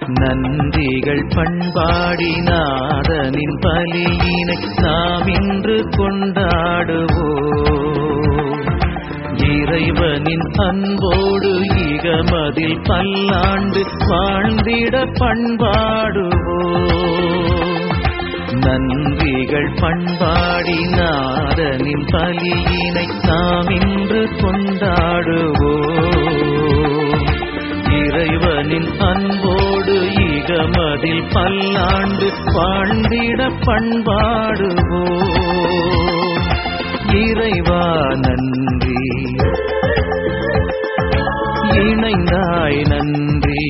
நன்றிகள் பண்பாடி நாதனின் பலியினை நாம் இன்று கொண்டாடுவோம் இறைவனின் அன்போடு ஈகமதில் பல்லாண்டு வாழ்ந்திட பண்பாடுவோம் நன்றிகள் பண்பாடி நாதனின் பலியினை நாம் இன்று கொண்டாடுவோம் இறைவனின் அன்போடு ஈகமதில் பல்லாண்டு வாழ்ந்திட பண்பாடுவோம் இறைவா நன்றி இணைந்தாய் நன்றி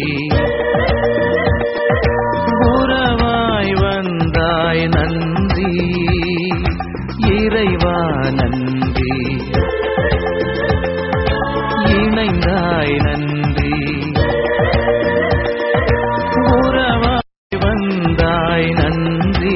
உறவாய் வந்தாய் நன்றி இறைவா நன்றி இணைந்தாய் நன்றி உறவாய் வந்தாய் நன்றி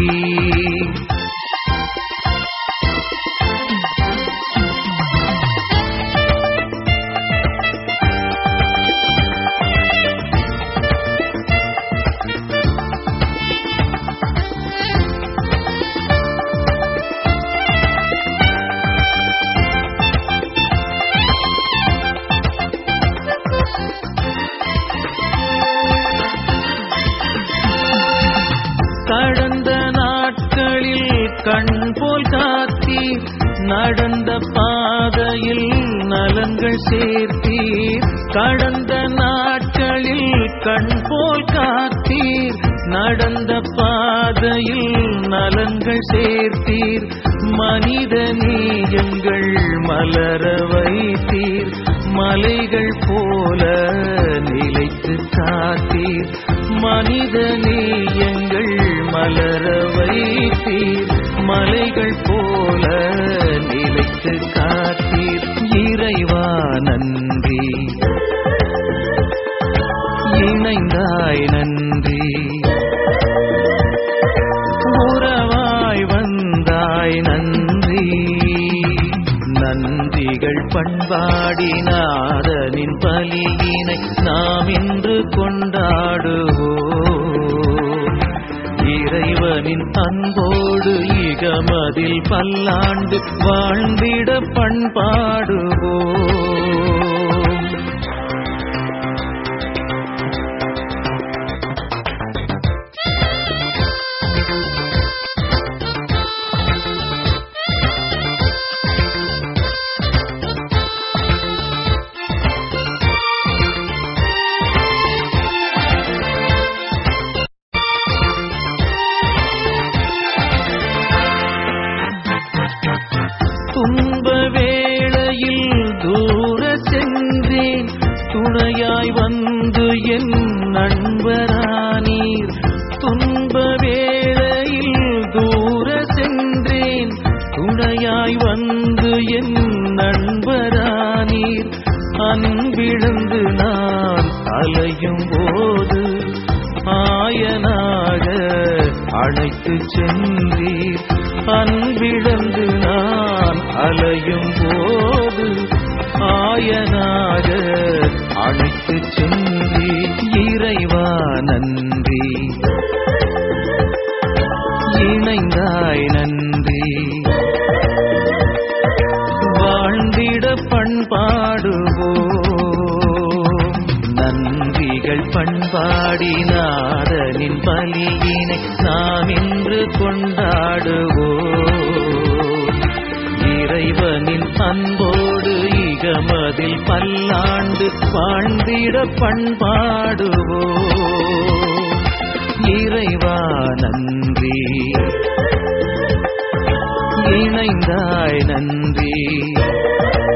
கடந்த நாட்களில் கண் போல் காத்தீர் நடந்த பாதையில் நலன்கள் சேர்த்தீர் கடந்த நாட்களில் கண் போல் காத்தீர் நடந்த பாதையில் நலன்கள் சேர்த்தீர் மனித நேயங்கள் மலர வைத்தீர் மலைகள் போல நிலைத்து காத்தீர் மனித நேயங்கள் மலர வைத்தீர் மலைகள் போல நிலைத்து காத்தீர் இறைவா நன்றி இணைந்தாய் நன்றி உறவாய் வந்தாய் நன்றி நன்றிகள் பண்பாடி நாதனின் பலியினை நாம் இன்று கொண்டாடுவோம் இறைவனின் அன்போடு இகமதில் பல்லாண்டு வாழ்ந்திட பண்பாடுவோம் துன்ப வேளையில் தூர சென்றேன் துணையாய் வந்து என் நண்பரானீர் துன்ப வேளையில் தூர சென்றேன் துணையாய் வந்து என் நண்பரானீர் அன்பிழந்து நான் அலையும் போது ஆயனாக அழைத்து சென்றீர் அன்பிழந்து நான் அலையும் போது ஆயனாக அழைத்து சென்றீர் இறைவா நன்றி இணைந்தாய் நன்றி வாழ்ந்திட பண்பாடுவோம் நன்றிகள் பண்பாடி நாதனின் பலியினை நாம் இன்று கொண்டாடுவோம் இறைவனின் அன்போடு இகமதில் பல்லாண்டு வாழ்ந்திட பண்பாடுவோம் இறைவா நன்றி இணைந்தாய் நன்றி